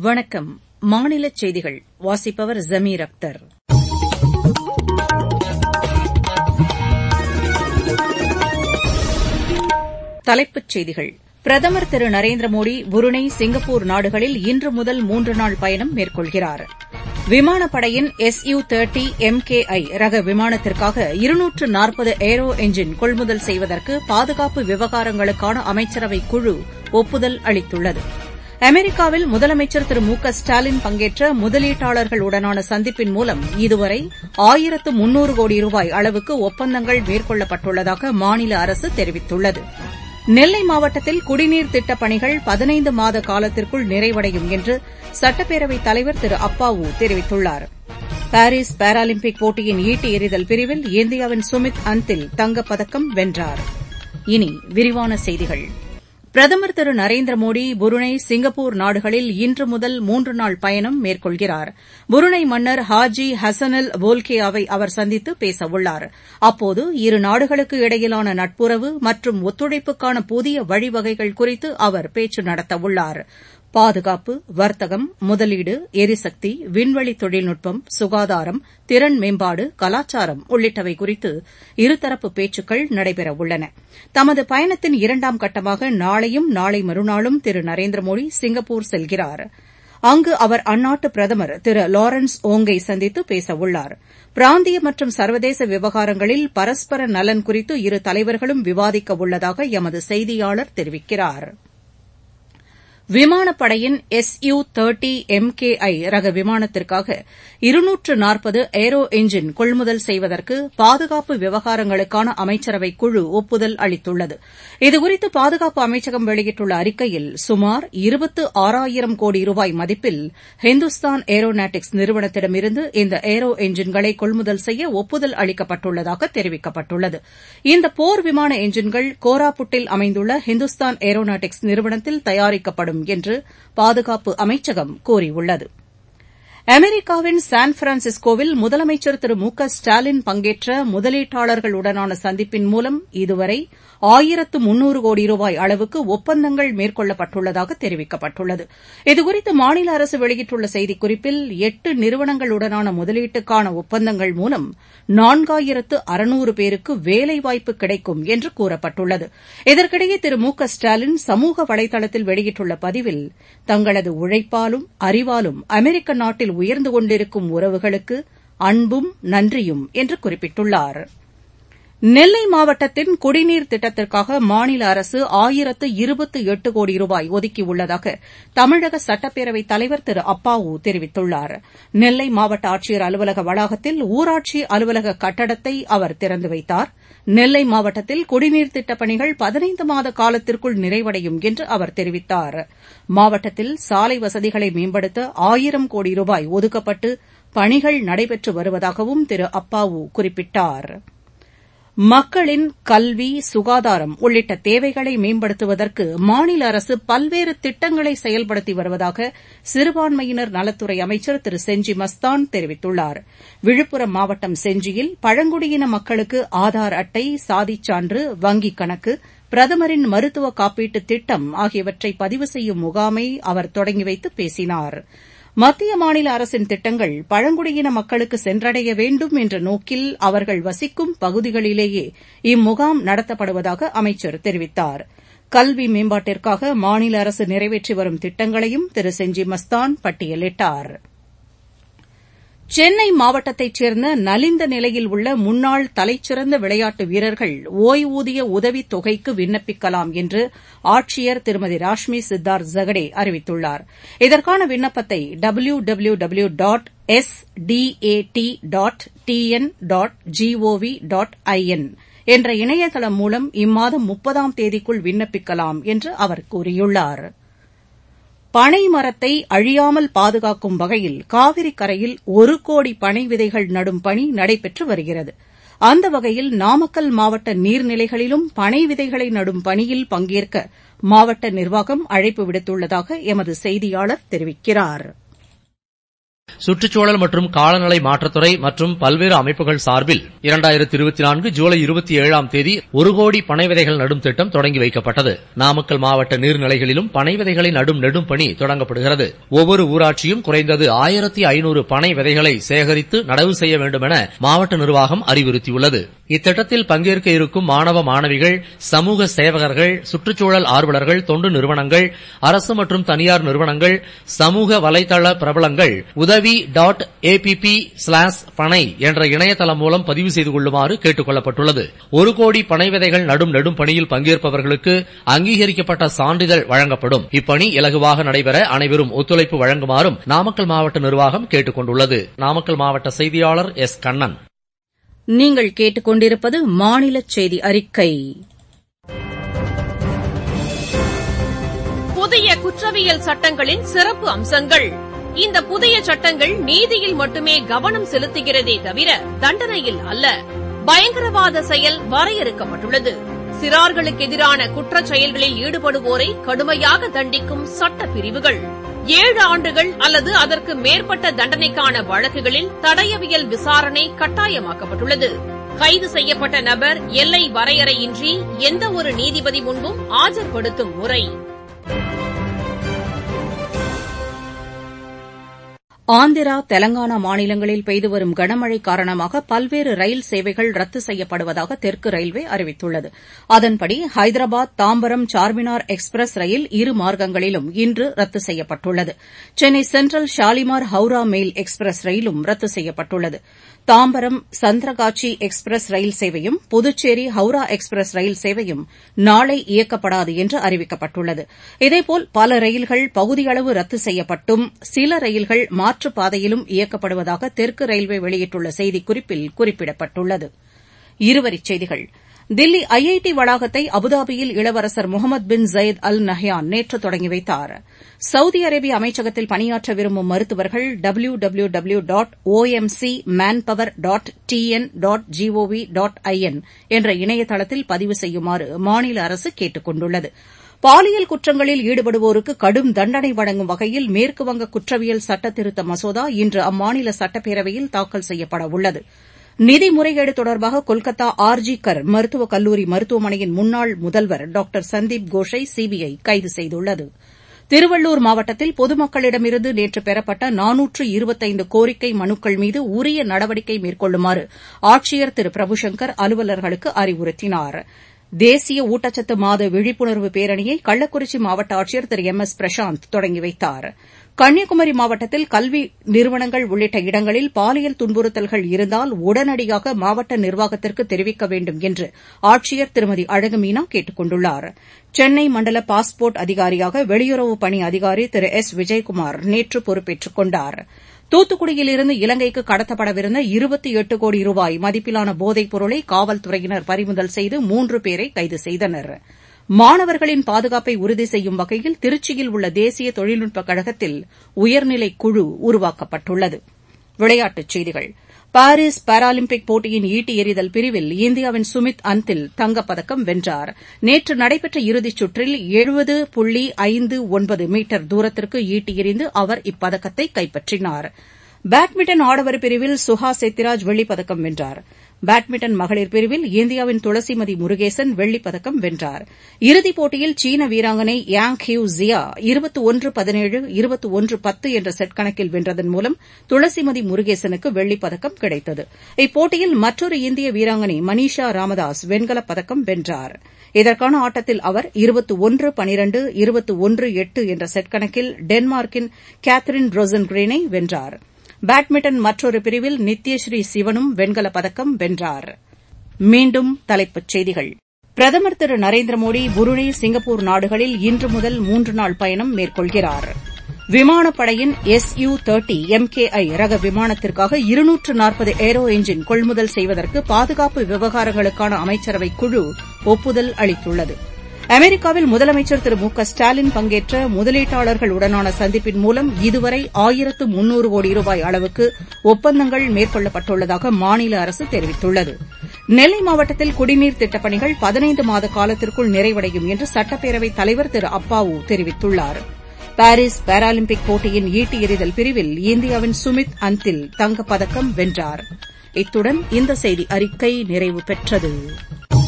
வணக்கம் மாநிலச் செய்திகள் வாசிப்பவர் ஜமீர் அக்தர் தலைப்புச் செய்திகள் பிரதமர் திரு நரேந்திர மோடி புருனெய் சிங்கப்பூர் நாடுகளில் இன்று முதல் மூன்று நாள் பயணம் மேற்கொள்கிறார் விமானப்படையின் S U thirty M K I ரக விமானத்திற்காக இருநூற்று நாற்பது ஏரோ எஞ்சின் கொள்முதல் செய்வதற்கு பாதுகாப்பு விவகாரங்களுக்கான அமைச்சரவைக் குழு ஒப்புதல் அளித்துள்ளது அமெரிக்காவில் முதலமைச்சர் திரு மு க ஸ்டாலின் பங்கேற்ற முதலீட்டாளர்களுடனான சந்திப்பின் மூலம் இதுவரை ஆயிரத்து முன்னூறு கோடி ரூபாய் அளவுக்கு ஒப்பந்தங்கள் மேற்கொள்ளப்பட்டுள்ளதாக மாநில அரசு தெரிவித்துள்ளது நெல்லை மாவட்டத்தில் குடிநீர் திட்டப் பணிகள் பதினைந்து மாத காலத்திற்குள் நிறைவடையும் என்று சட்டப்பேரவைத் தலைவர் திரு அப்பாவு தெரிவித்துள்ளார் பாரீஸ் பாராலிம்பிக் போட்டியின் ஈட்டி எறிதல் பிரிவில் இந்தியாவின் சுமித் அந்தில் தங்கப்பதக்கம் வென்றார் இனி விரிவான செய்திகள் பிரதமர் திரு நரேந்திர மோடி புருனெய் சிங்கப்பூர் நாடுகளில் இன்று முதல் மூன்று நாள் பயணம் மேற்கொள்கிறார் புருனெய் மன்னர் ஹாஜி ஹசனல் போல்கியாவை அவர் சந்தித்து பேசவுள்ளார் அப்போது இரு நாடுகளுக்கு இடையிலான நட்புறவு மற்றும் ஒத்துழைப்புக்கான புதிய வழிவகைகள் குறித்து அவர் பேச்சு நடத்தவுள்ளார் பாதுகாப்பு வர்த்தகம் முதலீடு எரிசக்தி விண்வெளி தொழில்நுட்பம் சுகாதாரம் திறன் மேம்பாடு கலாச்சாரம் உள்ளிட்டவை குறித்து இருதரப்பு பேச்சுக்கள் நடைபெறவுள்ளன தமது பயணத்தின் இரண்டாம் கட்டமாக நாளையும் நாளை மறுநாளும் திரு நரேந்திர மோடி சிங்கப்பூர் செல்கிறார் அங்கு அவர் அந்நாட்டு பிரதமர் திரு லாரன்ஸ் ஓங்கை சந்தித்து பேசவுள்ளார் பிராந்திய மற்றும் சர்வதேச விவகாரங்களில் பரஸ்பர நலன் குறித்து இரு தலைவர்களும் விவாதிக்க உள்ளதாக எமது செய்தியாளர் தெரிவிக்கிறாா் விமானப்படையின் S U thirty M K I ரக விமானத்திற்காக இருநூற்று நாற்பது ஏரோ எஞ்சின் கொள்முதல் செய்வதற்கு பாதுகாப்பு விவகாரங்களுக்கான அமைச்சரவைக் குழு ஒப்புதல் அளித்துள்ளது இதுகுறித்து பாதுகாப்பு அமைச்சகம் வெளியிட்டுள்ள அறிக்கையில் சுமார் இருபத்து ஆறாயிரம் கோடி ரூபாய் மதிப்பில் ஹிந்துஸ்தான் ஏரோநாட்டிக்ஸ் நிறுவனத்திடமிருந்து இந்த ஏரோ எஞ்சின்களை கொள்முதல் செய்ய ஒப்புதல் அளிக்கப்பட்டுள்ளதாக தெரிவிக்கப்பட்டுள்ளது இந்த போர் விமான எஞ்சின்கள் கோராப்புட்டில் அமைந்துள்ள ஹிந்துஸ்தான் ஏரோநாட்டிக்ஸ் நிறுவனத்தில் தயாரிக்கப்படும் என்று பாதுகாப்பு அமைச்சகம் கூறியுள்ளது அமெரிக்காவின் சான் பிரான்சிஸ்கோவில் முதலமைச்சர் திரு மு க ஸ்டாலின் பங்கேற்ற முதலீட்டாளர்களுடனான சந்திப்பின் மூலம் இதுவரை ஆயிரத்து முன்னூறு கோடி ரூபாய் அளவுக்கு ஒப்பந்தங்கள் மேற்கொள்ளப்பட்டுள்ளதாக தெரிவிக்கப்பட்டுள்ளது இதுகுறித்து மாநில அரசு வெளியிட்டுள்ள செய்திக்குறிப்பில் எட்டு நிறுவனங்களுடனான முதலீட்டுக்கான ஒப்பந்தங்கள் மூலம் நான்காயிரத்து அறுநூறு பேருக்கு வேலைவாய்ப்பு கிடைக்கும் என்று கூறப்பட்டுள்ளது இதற்கிடையே திரு மு க ஸ்டாலின் சமூக வலைதளத்தில் வெளியிட்டுள்ள பதிவில் தங்களது உழைப்பாலும் அறிவாலும் அமெரிக்க நாட்டில் உயர்ந்து கொண்டிருக்கும் உறவுகளுக்கு அன்பும் நன்றியும் என்று குறிப்பிட்டுள்ளாா் நெல்லை மாவட்டத்தின் குடிநீர் திட்டத்திற்காக மாநில அரசு ஆயிரத்து இருபத்து எட்டு கோடி ரூபாய் ஒதுக்கியுள்ளதாக தமிழக சட்டப்பேரவைத் தலைவர் திரு அப்பாவு தெரிவித்துள்ளார் நெல்லை மாவட்ட ஆட்சியர் அலுவலக வளாகத்தில் ஊராட்சி அலுவலக கட்டடத்தை அவர் திறந்து வைத்தார் நெல்லை மாவட்டத்தில் குடிநீர் திட்டப் பணிகள் பதினைந்து மாத காலத்திற்குள் நிறைவடையும் என்று அவர் தெரிவித்தார் மாவட்டத்தில் சாலை வசதிகளை மேம்படுத்த ஆயிரம் கோடி ரூபாய் ஒதுக்கப்பட்டு பணிகள் நடைபெற்று வருவதாகவும் திரு அப்பாவு குறிப்பிட்டாா் மக்களின் கல்வி சுகாதாரம் உள்ளிட்ட தேவைகளை மேம்படுத்துவதற்கு மாநில அரசு பல்வேறு திட்டங்களை செயல்படுத்தி வருவதாக சிறுபான்மையினர் நலத்துறை அமைச்சர் திரு செஞ்சி மஸ்தான் தெரிவித்துள்ளார் விழுப்புரம் மாவட்டம் செஞ்சியில் பழங்குடியின மக்களுக்கு ஆதார் அட்டை சாதிச் சான்று வங்கிக் கணக்கு பிரதமரின் மருத்துவ காப்பீட்டு திட்டம் ஆகியவற்றை பதிவு செய்யும் முகாமை அவர் தொடங்கி வைத்து பேசினாா் மத்திய மாநில அரசின் திட்டங்கள் பழங்குடியின மக்களுக்கு சென்றடைய வேண்டும் என்ற நோக்கில் அவர்கள் வசிக்கும் பகுதிகளிலேயே இம்முகாம் நடத்தப்படுவதாக அமைச்சர் தெரிவித்தார் கல்வி மேம்பாட்டிற்காக மாநில அரசு நிறைவேற்றி வரும் திட்டங்களையும் திரு செஞ்சி மஸ்தான் பட்டியலிட்டார் சென்னை மாவட்டத்தைச் சேர்ந்த நலிந்த நிலையில் உள்ள முன்னாள் தலைச்சிறந்த விளையாட்டு வீரர்கள் ஒய்வூதிய உதவித் தொகைக்கு விண்ணப்பிக்கலாம் என்று ஆட்சியர் திருமதி ராஷ்மி சித்தார்த் ஜகடே அறிவித்துள்ளார் இதற்கான விண்ணப்பத்தை W W W dot S DAT dot TN dot GOV dot IN என்ற இணையதளம் மூலம் இம்மாதம் முப்பதாம் தேதிக்குள் விண்ணப்பிக்கலாம் என்று அவர் கூறியுள்ளாா் பனை மரத்தை அழியாமல் பாதுகாக்கும் வகையில் காவிரி கரையில் ஒரு கோடி பனை விதைகள் நடும் பணி நடைபெற்று வருகிறது அந்த வகையில் நாமக்கல் மாவட்ட நீர்நிலைகளிலும் பனை விதைகளை நடும் பணியில் பங்கேற்க மாவட்ட நிர்வாகம் அழைப்பு விடுத்துள்ளதாக எமது செய்தியாளர் தெரிவிக்கிறாா் சுற்றுச்சூழல் மற்றும் காலநிலை மாற்றத்துறை மற்றும் பல்வேறு அமைப்புகள் சார்பில் இரண்டாயிரத்தி இருபத்தி நான்கு ஜூலை இருபத்தி ஏழாம் தேதி ஒரு கோடி பனை விதைகள் நடும் திட்டம் தொடங்கி வைக்கப்பட்டது நாமக்கல் மாவட்ட நீர்நிலைகளிலும் பனை விதைகளை நடும் நெடும் பணி தொடங்கப்படுகிறது ஒவ்வொரு ஊராட்சியும் குறைந்தது ஆயிரத்தி ஐநூறு பனை விதைகளை சேகரித்து நடவு செய்ய வேண்டும் என மாவட்ட நிர்வாகம் அறிவுறுத்தியுள்ளது இத்திட்டத்தில் பங்கேற்க இருக்கும் மாணவ மாணவிகள் சமூக சேவகர்கள் சுற்றுச்சூழல் ஆர்வலர்கள் தொண்டு நிறுவனங்கள் அரசு மற்றும் தனியார் நிறுவனங்கள் சமூக வலைதள பிரபலங்கள் உதவி டாட் ஏபிபி ஸ்லாஸ் பனை என்ற இணையதளம் மூலம் பதிவு செய்து கொள்ளுமாறு கேட்டுக் கொள்ளப்பட்டுள்ளது ஒரு கோடி பனை விதைகள் நடும் நெடும் பணியில் பங்கேற்பவர்களுக்கு அங்கீகரிக்கப்பட்ட சான்றிதழ் வழங்கப்படும் இப்பணி இலகுவாக நடைபெற அனைவரும் ஒத்துழைப்பு வழங்குமாறும் நாமக்கல் மாவட்ட நிர்வாகம் கேட்டுக் கொண்டுள்ளது நாமக்கல் மாவட்ட செய்தியாளர் எஸ் கண்ணன் நீங்கள் கேட்டுக்கொண்டிருப்பது மாநில செய்தி அறிக்கை புதிய குற்றவியல் சட்டங்களின் சிறப்பு அம்சங்கள் இந்த புதிய சட்டங்கள் நீதியில் மட்டுமே கவனம் செலுத்துகிறதே தவிர தண்டனையில் அல்ல பயங்கரவாத செயல் வரையறுக்கப்பட்டுள்ளது சிறார்களுக்கு எதிரான குற்றச் செயல்களில் ஈடுபடுவோரை கடுமையாக தண்டிக்கும் சட்ட பிரிவுகள் ஏழு ஆண்டுகள் அல்லது அதற்கு மேற்பட்ட தண்டனைக்கான வழக்குகளில் தடயவியல் விசாரணை கட்டாயமாக்கப்பட்டுள்ளது கைது செய்யப்பட்ட நபர் எல்லை வரையறையின்றி எந்த ஒரு நீதிபதி முன்பும் ஆஜர்படுத்தும் முறை ஆந்திரா தெலங்கானா மாநிலங்களில் பெய்து வரும் கனமழை காரணமாக பல்வேறு ரயில் சேவைகள் ரத்து செய்யப்படுவதாக தெற்கு ரயில்வே அறிவித்துள்ளது அதன்படி ஹைதராபாத் தாம்பரம் சார்மினார் எக்ஸ்பிரஸ் ரயில் இரு மார்க்கங்களிலும் இன்று ரத்து செய்யப்பட்டுள்ளது Chennai central Shalimar Howrah mail express ரயிலும் ரத்து செய்யப்பட்டுள்ளது தாம்பரம் சந்திரகாச்சி எக்ஸ்பிரஸ் ரயில் சேவையும் புதுச்சேரி ஹவுரா எக்ஸ்பிரஸ் ரயில் சேவையும் நாளை இயக்கப்படாது என்று அறிவிக்கப்பட்டுள்ளது இதேபோல் பல ரயில்கள் பகுதியளவு ரத்து செய்யப்பட்டும் சில ரயில்கள் மாற்றுப் பாதையிலும் இயக்கப்படுவதாக தெற்கு ரயில்வே வெளியிட்டுள்ள செய்திக்குறிப்பில் குறிப்பிடப்பட்டுள்ளது இருவரிச் செய்திகள் தில்லி ஐஐடி வளாகத்தை அபுதாபியில் இளவரசர் Mohamed bin Zayed Al Nahyan நேற்று தொடங்கி வைத்தார் சவுதி அரேபிய அமைச்சகத்தில் பணியாற்ற விரும்பும் மருத்துவர்கள் W W W dot OMC manpower dot TN dot GOV dot IN என்ற இணையதளத்தில் பதிவு செய்யுமாறு மாநில அரசு கேட்டுக் கொண்டுள்ளது பாலியல் குற்றங்களில் ஈடுபடுவோருக்கு கடும் தண்டனை வழங்கும் வகையில் மேற்குவங்க குற்றவியல் சட்டத்திருத்த மசோதா இன்று அம்மாநில சட்டப்பேரவையில் தாக்கல் செய்யப்பட உள்ளது நிதி முறைகேடு தொடர்பாக கொல்கத்தா ஆர் ஜி கர் மருத்துவக் கல்லூரி மருத்துவமனையின் முன்னாள் முதல்வர் டாக்டர் சந்தீப் கோஷை சிபிஐ கைது செய்துள்ளது திருவள்ளூர் மாவட்டத்தில் பொதுமக்களிடமிருந்து நேற்று பெறப்பட்ட நானூற்று இருபத்தைந்து கோரிக்கை மனுக்கள் மீது உரிய நடவடிக்கை மேற்கொள்ளுமாறு ஆட்சியர் திரு பிரபுசங்கர் அலுவலர்களுக்கு அறிவுறுத்தினார் தேசிய ஊட்டச்சத்து மாத விழிப்புணர்வு பேரணியை கள்ளக்குறிச்சி மாவட்ட ஆட்சியர் திரு எம் எஸ் பிரசாந்த் தொடங்கி வைத்தார் கன்னியாகுமரி மாவட்டத்தில் கல்வி நிறுவனங்கள் உள்ளிட்ட இடங்களில் பாலியல் துன்புறுத்தல்கள் இருந்தால் உடனடியாக மாவட்ட நிர்வாகத்திற்கு தெரிவிக்க வேண்டும் என்று ஆட்சியர் திருமதி அழகுமீனா கேட்டுக் கொண்டுள்ளார் சென்னை மண்டல பாஸ்போர்ட் அதிகாரியாக வெளியுறவு பணி அதிகாரி திரு எஸ் விஜயகுமார் நேற்று பொறுப்பேற்றுக் கொண்டார் தூத்துக்குடியிலிருந்து இலங்கைக்கு கடத்தப்படவிருந்த இருபத்தி எட்டு கோடி ரூபாய் மதிப்பிலான போதைப் பொருளை காவல்துறையினர் பறிமுதல் செய்து மூன்று பேரை கைது செய்தனர் மாணவர்களின் பாதுகாப்பை உறுதி செய்யும் வகையில் திருச்சியில் உள்ள தேசிய தொழில்நுட்பக் கழகத்தில் உயர்நிலைக் குழு உருவாக்கப்பட்டுள்ளது விளையாட்டுச் செய்திகள் பாரீஸ் பாராலிம்பிக் போட்டியின் ஈட்டி எறிதல் பிரிவில் இந்தியாவின் சுமித் அன்தில் தங்கப்பதக்கம் வென்றார் நேற்று நடைபெற்ற இறுதிச் சுற்றில் எழுபது புள்ளி ஐந்து ஒன்பது மீட்டர் தூரத்திற்கு ஈட்டி எறிந்து அவர் இப்பதக்கத்தை கைப்பற்றினார் பேட்மிண்டன் ஆடவர் பிரிவில் சுஹா செத்திராஜ் வெள்ளிப்பதக்கம் வென்றார் பேட்மிண்டன் மகளிர் பிரிவில் இந்தியாவின் துளசிமதி முருகேசன் வெள்ளிப்பதக்கம் வென்றார் இறுதிப் போட்டியில் சீன வீராங்கனை யாங் ஹியூ ஜியா இருபத்தி ஒன்று பதினேழு இருபத்தி ஒன்று பத்து என்ற செட் கணக்கில் வென்றதன் மூலம் துளசிமதி முருகேசனுக்கு வெள்ளிப்பதக்கம் கிடைத்தது இப்போட்டியில் மற்றொரு இந்திய வீராங்கனை மனிஷா ராமதாஸ் வெண்கலப் பதக்கம் வென்றார் இதற்கான ஆட்டத்தில் அவர் இருபத்தி ஒன்று பனிரண்டு இருபத்தி ஒன்று எட்டு என்ற செட் கணக்கில் டென்மார்க்கின் கேத்தரின் ரோசன்கிரேனை வென்றார் பேட்மிண்டன் மற்றொரு பிரிவில் நித்யஸ்ரீ சிவனும் வெண்கலப் பதக்கம் வென்றார் மீண்டும் தலைப்புச் செய்திகள் பிரதமர் திரு நரேந்திர மோடி புருனே சிங்கப்பூர் நாடுகளில் இன்று முதல் மூன்று நாள் பயணம் மேற்கொள்கிறார் விமானப்படையின் எஸ் யு தேர்ட்டி எம்கேஐ ரக விமானத்திற்காக இருநூற்று நாற்பது ஏரோ எஞ்சின் கொள்முதல் செய்வதற்கு பாதுகாப்பு விவகாரங்களுக்கான அமைச்சரவைக் குழு ஒப்புதல் அளித்துள்ளது அமெரிக்காவில் முதலமைச்சர் திரு மு க ஸ்டாலின் பங்கேற்ற முதலீட்டாளர்களுடனான சந்திப்பின் மூலம் இதுவரை ஆயிரத்து முன்னூறு கோடி ரூபாய் அளவுக்கு ஒப்பந்தங்கள் மேற்கொள்ளப்பட்டுள்ளதாக மாநில அரசு தெரிவித்துள்ளது நெல்லை மாவட்டத்தில் குடிநீர் திட்டப் பணிகள் பதினைந்து மாத காலத்திற்குள் நிறைவடையும் என்று சட்டப்பேரவைத் தலைவர் திரு அப்பாவு தெரிவித்துள்ளார் பாரிஸ் பாராலிம்பிக் போட்டியின் ஈட்டி எறிதல் பிரிவில் இந்தியாவின் சுமித் அந்தில் தங்கப்பதக்கம் வென்றார் இத்துடன் இந்த செய்தி அறிக்கை நிறைவு பெற்றது